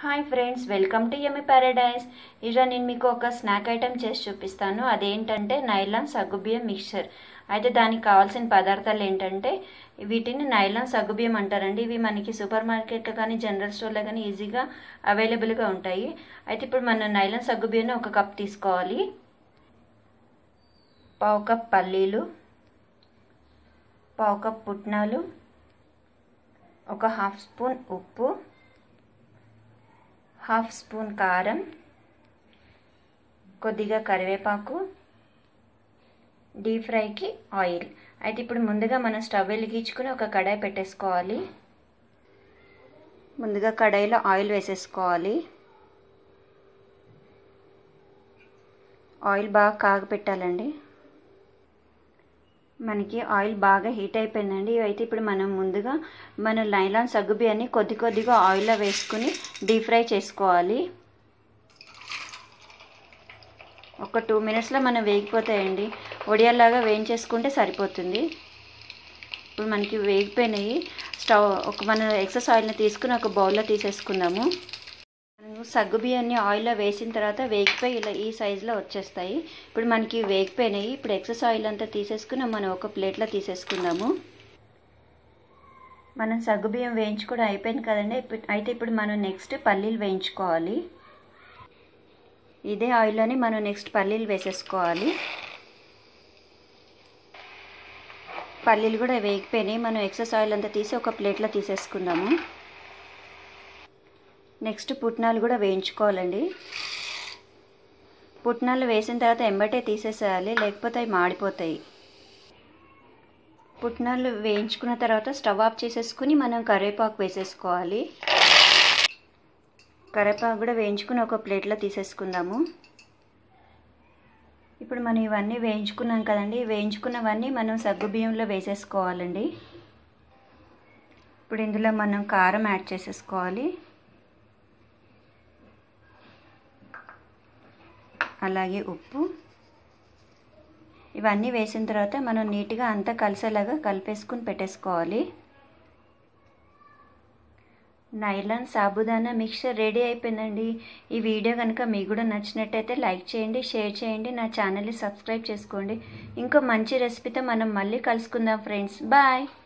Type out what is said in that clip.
hi friends welcome to Yummy Paradise ఈరోజు నేను మీకు ఒక స్నాక్ ఐటెం చేసి చూపిస్తాను అదేంటంటే నైలాన్ సగ్గుబియ్యం మిక్చర్ అయితే దానికి కావాల్సిన పదార్థాలు ఏంటంటే వీటిని నైలాన్ సగ్గుబియ్యం అంటారండి ఇవి మనకి సూపర్ మార్కెట్లో కానీ జనరల్ స్టోర్లో కానీ ఈజీగా అవైలబుల్గా ఉంటాయి అయితే ఇప్పుడు మనం నైలాన్ సగ్గుబియ్యాన్ని ఒక కప్ తీసుకోవాలి పావు కప్ పల్లీలు పావు కప్ పుట్నాలు ఒక హాఫ్ స్పూన్ ఉప్పు హాఫ్ స్పూన్ కారం కొద్దిగా కరివేపాకు డీప్ ఫ్రైకి ఆయిల్ అయితే ఇప్పుడు ముందుగా మనం స్టవ్ వెలిగించుకుని ఒక కడాయి పెట్టేసుకోవాలి ముందుగా కడాయిలో ఆయిల్ వేసేసుకోవాలి ఆయిల్ బాగా కాగపెట్టాలండి మనకి ఆయిల్ బాగా హీట్ అయిపోయిందండి అయితే ఇప్పుడు మనం ముందుగా మన నైలాన్ సగ్గుబియ్యాన్ని కొద్ది కొద్దిగా ఆయిల్లో వేసుకుని డీప్ ఫ్రై చేసుకోవాలి ఒక టూ మినిట్స్లో మనం వేగిపోతాయండి ఒడియాలాగా వేయించేసుకుంటే సరిపోతుంది ఇప్పుడు మనకి వేగిపోయినాయి స్టవ్ ఒక మన ఎక్సెస్ ఆయిల్ని తీసుకుని ఒక బౌల్లో తీసేసుకుందాము సగ్గు బియ్యాన్ని ఆయిల్లో వేసిన తర్వాత వేగిపోయి ఇలా ఈ సైజులో వచ్చేస్తాయి ఇప్పుడు మనకి వేగిపోయినాయి ఇప్పుడు ఎక్సెస్ ఆయిల్ అంతా తీసేసుకుని మనం ఒక ప్లేట్లో తీసేసుకుందాము మనం సగ్గు బియ్యం వేయించుకోవడం అయిపోయింది కదండి అయితే ఇప్పుడు మనం నెక్స్ట్ పల్లీలు వేయించుకోవాలి ఇదే ఆయిల్లోని మనం నెక్స్ట్ పల్లీలు వేసేసుకోవాలి పల్లీలు కూడా వేగిపోయినాయి మనం ఎక్సెస్ ఆయిల్ అంతా తీసి ఒక ప్లేట్లో తీసేసుకుందాము నెక్స్ట్ పుట్నాలు కూడా వేయించుకోవాలండి పుట్నాలు వేసిన తర్వాత ఎంబటే తీసేసేయాలి లేకపోతే అవి మాడిపోతాయి పుట్నాలు వేయించుకున్న తర్వాత స్టవ్ ఆఫ్ చేసేసుకుని మనం కరివేపాకు వేసేసుకోవాలి కరివేపాకు కూడా వేయించుకుని ఒక ప్లేట్లో తీసేసుకుందాము ఇప్పుడు మనం ఇవన్నీ వేయించుకున్నాం కదండి వేయించుకున్నవన్నీ మనం సగ్గు బియ్యంలో వేసేసుకోవాలండి ఇప్పుడు ఇందులో మనం కారం యాడ్ చేసేసుకోవాలి అలాగే ఉప్పు ఇవన్నీ వేసిన తర్వాత మనం నీట్గా అంతా కలిసేలాగా కలిపేసుకుని పెట్టేసుకోవాలి నైలాన్ సాబుదానా మిక్చర్ రెడీ అయిపోయిందండి ఈ వీడియో కనుక మీకు కూడా నచ్చినట్టయితే లైక్ చేయండి షేర్ చేయండి నా ఛానల్ని సబ్స్క్రైబ్ చేసుకోండి ఇంకో మంచి రెసిపీతో మనం మళ్ళీ కలుసుకుందాం ఫ్రెండ్స్ బాయ్